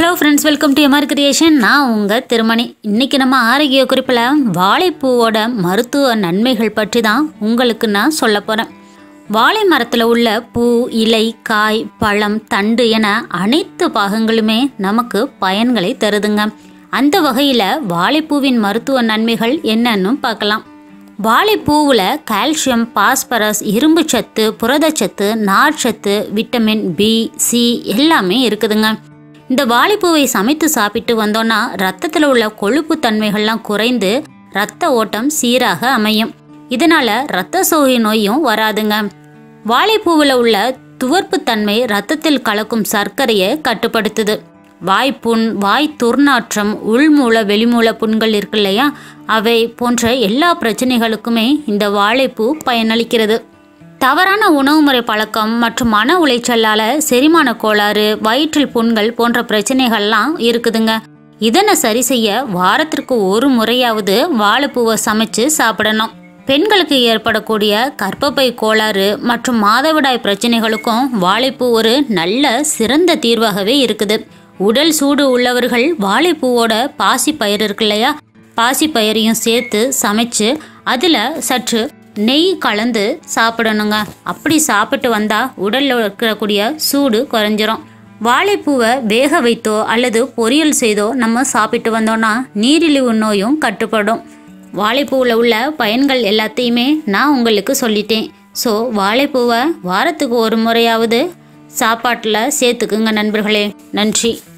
hello friends welcome to M R creation நான் உங்கள் திருமணி இன்னைக்கு நம்ம ஆரோக்கிய குறிப்பில் வாழைப்பூவோட மருத்துவ நன்மைகள் பற்றி தான் உங்களுக்கு நான் சொல்ல போகிறேன் வாழை மரத்தில் உள்ள பூ இலை காய் பழம் தண்டு என அனைத்து பாகங்களுமே நமக்கு பயன்களை தருதுங்க அந்த வகையில் வாழைப்பூவின் மருத்துவ நன்மைகள் என்னன்னு பார்க்கலாம் வாழைப்பூவில் கால்சியம் பாஸ்பரஸ் இரும்புச்சத்து புரதச்சத்து நார்ச்சத்து விட்டமின் பி சி எல்லாமே இருக்குதுங்க இந்த வாழைப்பூவை சமைத்து சாப்பிட்டு வந்தோன்னா ரத்தத்தில் உள்ள கொழுப்பு தன்மைகள்லாம் குறைந்து ரத்த ஓட்டம் சீராக அமையும் இதனால ரத்த சோகை நோயும் வராதுங்க வாழைப்பூவில் உள்ள துவர்ப்பு தன்மை ரத்தத்தில் கலக்கும் சர்க்கரையை கட்டுப்படுத்துது வாய்ப்புண் வாய் துர்நாற்றம் உள்மூல வெளிமூல புண்கள் இருக்கு இல்லையா அவை போன்ற எல்லா பிரச்சனைகளுக்குமே இந்த வாழைப்பூ பயனளிக்கிறது தவறான உணவுமுறை பழக்கம் மற்றும் மன உளைச்சலால செரிமான கோளாறு வயிற்றில் புண்கள் போன்ற பிரச்சனைகள்லாம் இருக்குதுங்க இதனை சரி செய்ய வாரத்திற்கு ஒரு முறையாவது வாழைப்பூவை சமைச்சு சாப்பிடணும் பெண்களுக்கு ஏற்படக்கூடிய கர்ப்பப்பை கோளாறு மற்றும் மாதவிடாய் பிரச்சனைகளுக்கும் வாழைப்பூ ஒரு நல்ல சிறந்த தீர்வாகவே இருக்குது உடல் சூடு உள்ளவர்கள் வாழைப்பூவோட பாசி பயிர் இருக்கு இல்லையா பாசி பயிரையும் சேர்த்து சமைச்சு அதில் சற்று நெய் கலந்து சாப்பிடணுங்க அப்படி சாப்பிட்டு வந்தால் உடலில் இருக்கக்கூடிய சூடு குறைஞ்சிரும் வாழைப்பூவை வேக வைத்தோ அல்லது பொரியல் செய்தோ நம்ம சாப்பிட்டு வந்தோம்னா நீரிழிவு நோயும் கட்டுப்படும் வாழைப்பூவில் உள்ள பயன்கள் எல்லாத்தையுமே நான் உங்களுக்கு சொல்லிட்டேன் ஸோ வாழைப்பூவை வாரத்துக்கு ஒரு முறையாவது சாப்பாட்டில் சேர்த்துக்குங்க நண்பர்களே நன்றி